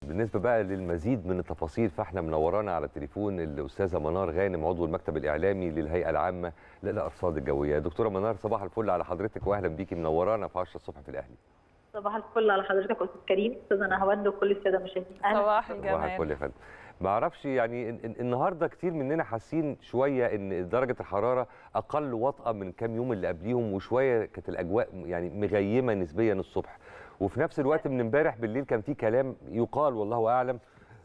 بالنسبه بقى للمزيد من التفاصيل فاحنا منورانا على التليفون الاستاذه منار غانم عضو المكتب الاعلامي للهيئه العامه للارصاد الجويه دكتوره منار صباح الفل على حضرتك واهلا بيكي منورانا في 10 الصبح في الاهلي صباح الفل على حضرتك استاذ كريم استاذ نهاوند وكل الساده المشاهدين صباح صباح الجمال الفل يا فندم ما اعرفش يعني ال- ال- النهارده كتير مننا حاسين شويه ان درجه الحراره اقل وطأه من كام يوم اللي قبليهم وشويه كانت الاجواء يعني مغيمه نسبيا الصبح وفي نفس الوقت من امبارح بالليل كان في كلام يقال والله اعلم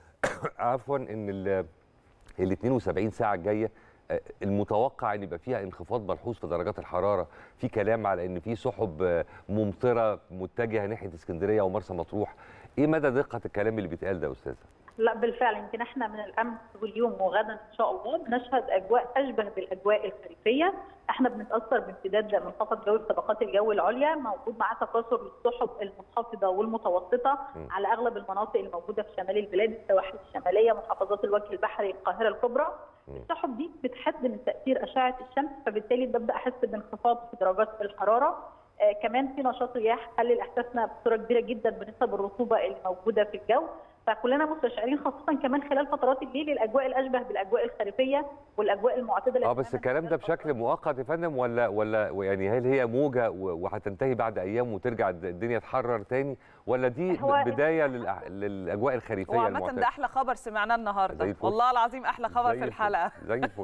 عفوا ان ال ال 72 ساعه الجايه آه، المتوقع ان يبقى فيها انخفاض ملحوظ في درجات الحراره في كلام على ان في سحب آه، ممطره متجهه ناحيه اسكندريه ومرسى مطروح ايه مدى دقه الكلام اللي بيتقال ده يا استاذه لا بالفعل يمكن احنا من الامس واليوم وغدا ان شاء الله بنشهد اجواء اشبه بالاجواء الخريفيه احنا بنتاثر بامتداد منخفض جوي في طبقات الجو العليا موجود معاه تكاثر للسحب المنخفضه والمتوسطه م. على اغلب المناطق الموجوده في شمال البلاد السواحل الشماليه محافظات الوجه البحري القاهره الكبرى م. السحب دي بتحد من تاثير اشعه الشمس فبالتالي ببدا احس بانخفاض في درجات الحراره آه كمان في نشاط رياح قلل احساسنا بصوره كبيره جدا بنسب الرطوبه اللي موجوده في الجو فكلنا مستشعرين خاصه كمان خلال فترات الليل الاجواء الاشبه بالاجواء الخريفيه والاجواء المعتدله اه بس الكلام ده بشكل مؤقت يا فندم ولا ولا يعني هل هي موجه و- وهتنتهي بعد ايام وترجع الد- الدنيا تحرر تاني ولا دي هو- بدايه للأ- للاجواء الخريفيه وعامة ده المعتاده احلى خبر سمعناه زي النهارده الفل. والله العظيم احلى خبر زي في الفل. الحلقه زي الفل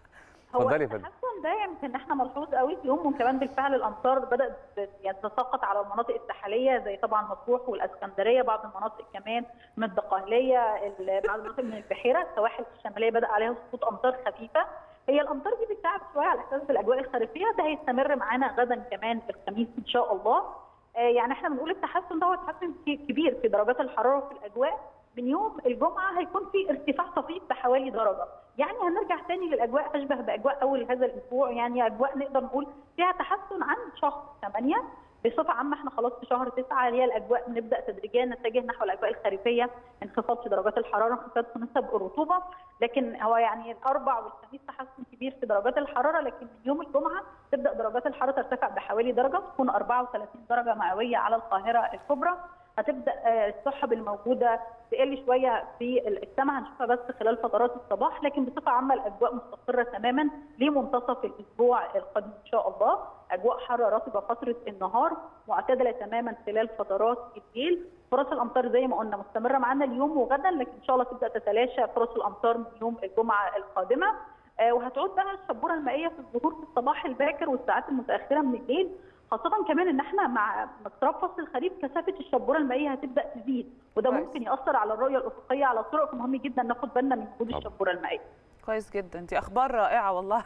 هو اتفضلي يا فندم. التحسن ده يمكن احنا ملحوظ قوي في يوم وكمان بالفعل الامطار بدات ب- يعني تتساقط على المناطق الساحليه زي طبعا مطروح والاسكندريه بعض المناطق كمان من الدقهليه ال- بعض المناطق من البحيره السواحل الشماليه بدا عليها سقوط امطار خفيفه هي الامطار دي بتساعد شويه على الاحساس بالاجواء الخريفيه ده هيستمر معانا غدا كمان الخميس ان شاء الله آه، يعني احنا بنقول التحسن ده هو تحسن ك- كبير في درجات الحراره وفي الاجواء من يوم الجمعه هيكون في ارتفاع طفيف بحوالي درجه يعني هنرجع تاني للاجواء اشبه باجواء اول هذا الاسبوع يعني اجواء نقدر نقول فيها تحسن عن شهر 8 بصفه عامه احنا خلاص في شهر 9 اللي هي الاجواء بنبدا تدريجيا نتجه نحو الاجواء الخريفيه انخفاض في درجات الحراره انخفاض في نسب الرطوبه لكن هو يعني الاربع والخميس تحسن كبير في درجات الحراره لكن من يوم الجمعه تبدا درجات الحراره ترتفع بحوالي درجه تكون 34 درجه مئويه على القاهره الكبرى هتبدا آه، السحب الموجوده تقل شويه في السماء هنشوفها بس خلال فترات الصباح لكن بصفه عامه الاجواء مستقره تماما لمنتصف الاسبوع القادم ان شاء الله اجواء حاره رطبه فتره النهار معتدله تماما خلال فترات الليل فرص الامطار زي ما قلنا مستمره معانا اليوم وغدا لكن ان شاء الله تبدا تتلاشى فرص الامطار من يوم الجمعه القادمه آه، وهتعود بقى الشبوره المائيه في الظهور في الصباح الباكر والساعات المتاخره من الليل خاصة كمان ان احنا مع اقتراب فصل الخريف كثافة الشبورة المائية هتبدأ تزيد وده كويس. ممكن يأثر على الرؤية الأفقية على طرق مهم جدا ناخد بالنا من وجود طبعا. الشبورة المائية. كويس جدا دي اخبار رائعه والله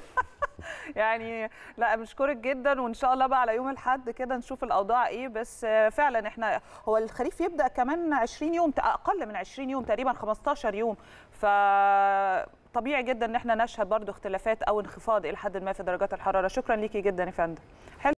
يعني لا بشكرك جدا وان شاء الله بقى على يوم الاحد كده نشوف الاوضاع ايه بس آه، فعلا احنا هو الخريف يبدا كمان 20 يوم اقل من 20 يوم تقريبا 15 يوم ف طبيعي جدا ان احنا نشهد برضو اختلافات او انخفاض الى حد ما في درجات الحراره شكرا ليكي جدا يا فندم حلو